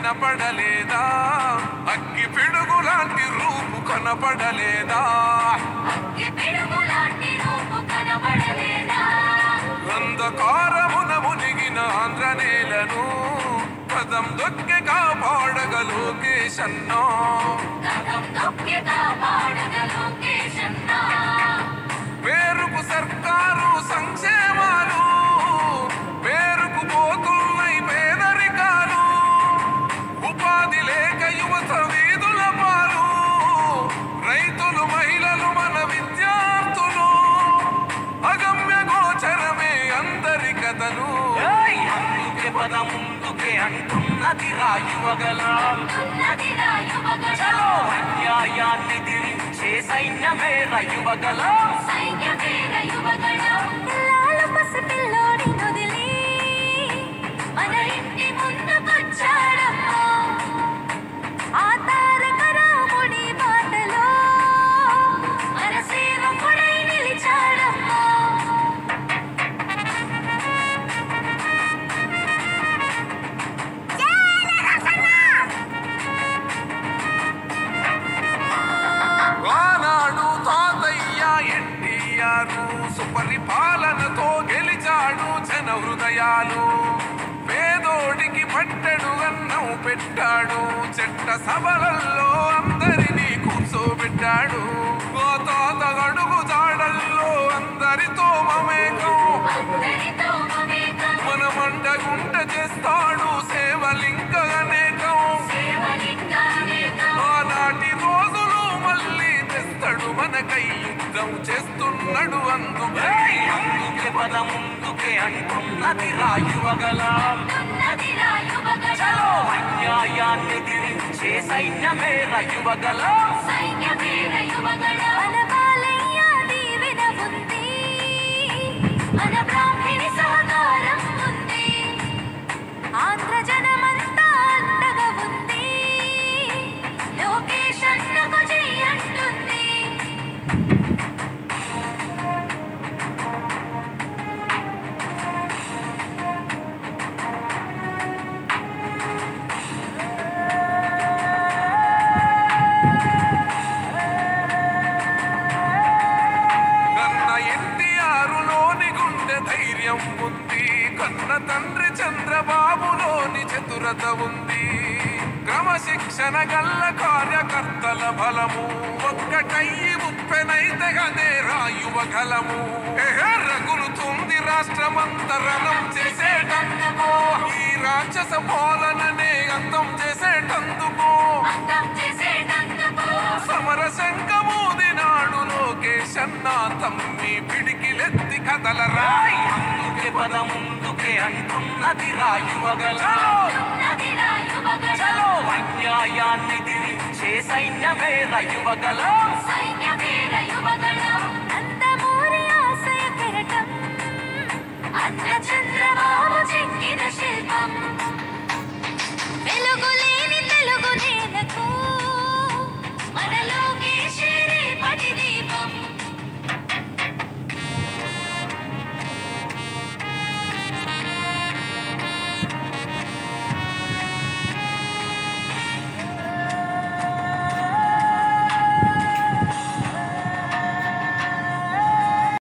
వినపడలేదా అగ్గి పిడుగు లాంటి రూపు కనపడలేదా అగ్గి పిడుగులాంటి రూపు కనబడలేదా అంధకారమున మునిగిన ఆంధ్ర నేలను పదం దొక్కి కాపాడగ లోకేశన్నా గతం నొక్కి కాపాడగ లోకేశన్నా. పేరుకు సర్కారు సంక్షేమాలు పేరుకు పోతున్నాయి పేదరికాలు ఉపాధి లేక యువత వీధుల పాలు రైతులు మహిళలు మన విద్యార్థులు అగమ్య గోచరమే అందరి కథలు ఏయ్! అందుకే పద ముందుకే అంటున్నది రాయువగలం ఉన్నదిరా యువగణం. చలో అన్యాయాన్ని దిరించే సైన్యమే రయువగలం సైన్యమేర యువగణం. పిల్లాల పసిపిల్లోడి నొదిలి మన ఇంటి ముందుకొచ్చాడమ్మా. ఆ తారక రాముడి బాటలో మన సేవకుడై నిలిచాడమ్మా. ఆనాడు తాతయ్య ఎన్టీఆర్ సుపరిపాలనతో గెలిచాడు జన హృదయాలు పేదోడికి పట్టెడు అన్నం పెట్టాడు చెట్ట సభలల్లో అందరినీ కూర్చోబెట్టాడు ఆ తాత అడుగు జాడల్లో అందరితో మమేకం అందరితో మమేకం. మన మండగుంట చేస్తాడు సేవలింక అనేకం సేవలింగానేకం. ఆనాటి రోజులు మళ్ళీ తెస్తాడు మనకై యుద్ధం చేస్తున్నాడు అందుకై ఏయ్! అందుకే పద ముందుకే అంటున్నది రాయువగలం ఉన్నదిరా యువగణం. చలో అన్యాయాన్ని దిరించే సైన్యమే రయువగలం సైన్యమేర యువగణం. మన బాలయ్య దీవెన ఉంది. మన బ్రాహ్మణి సహకారం ఉంది. ఆంధ్ర జనమంతా అండగా ఉంది. లోకేష్ అన్నకు జై అంటుంది. కన్న ఎన్టీఆర్ లోని గుండె ధైర్యం ఉంది కన్న తండ్రి చంద్రబాబులోని చతురత ఉంది క్రమశిక్షణ గల్ల కార్యకర్తల బలము ఒక్కటయ్యి ఉప్పెనైతే అదే రాయువగలము రగులుతుంది రాష్ట్రమంతరణం చేసేటందుకు ఈ రాక్షస పాలననే అంతం చేసేటందుకు అంతం చేసేటందుకు సమర శంఖమూదినాడు లోకేశన్న తమ్మి పిడికిలెత్తి కదలరా ఏయ్! అందుకే పద ముందుకే అంటున్నది రాయువగలం ఉన్నదిరా యువగణం. చలో అన్యాయాన్ని దిరించే సైన్యమే రయువగలం సైన్యమేర యువగణం. నందమూరి ఆశయ కెరటం అన్న చంద్ర